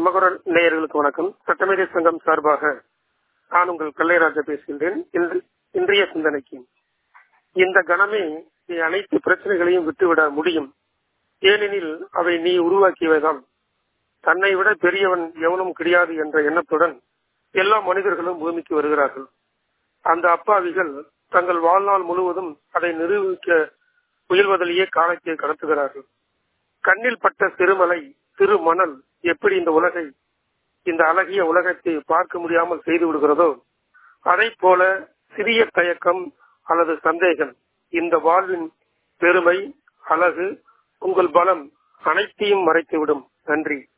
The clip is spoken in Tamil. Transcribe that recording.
நமகுரல் நேயர்களுக்கு வணக்கம் சட்டமேதை சங்கம் சார்பாக நான் உங்கள் கல்லைராஜா பேசுகின்றேன் இன்று இன்றைய சிந்தனைக்கு இந்த கணமே நீ அனைத்து பிரச்சனைகளையும் விட்டுவிட முடியும் ஏனெனில் அவை நீ உருவாக்கியவைதான் தன்னை விட பெரியவன் எவனும் கிடையாது என்ற எண்ணத்துடன் எல்லா மனிதர்களும் பூமிக்கு வருகிறார்கள் அந்த அப்பாவிகள் தங்கள் வாழ்நாள் முழுவதும் அதை நிரூபிக்க முயல்வதிலேயே காலத்தை கடத்துகிறார்கள் கண்ணில் பட்ட சிறுமலை சிறு மணல் எப்படி இந்த உலகை இந்த அழகிய உலகத்தை பார்க்க முடியாமல் செய்து விடுகிறதோ அதை போல சிறிய தயக்கம் அல்லது சந்தேகம் இந்த வாழ்வின் பெருமை அழகு உங்கள் பலம் அனைத்தையும் மறைத்துவிடும் நன்றி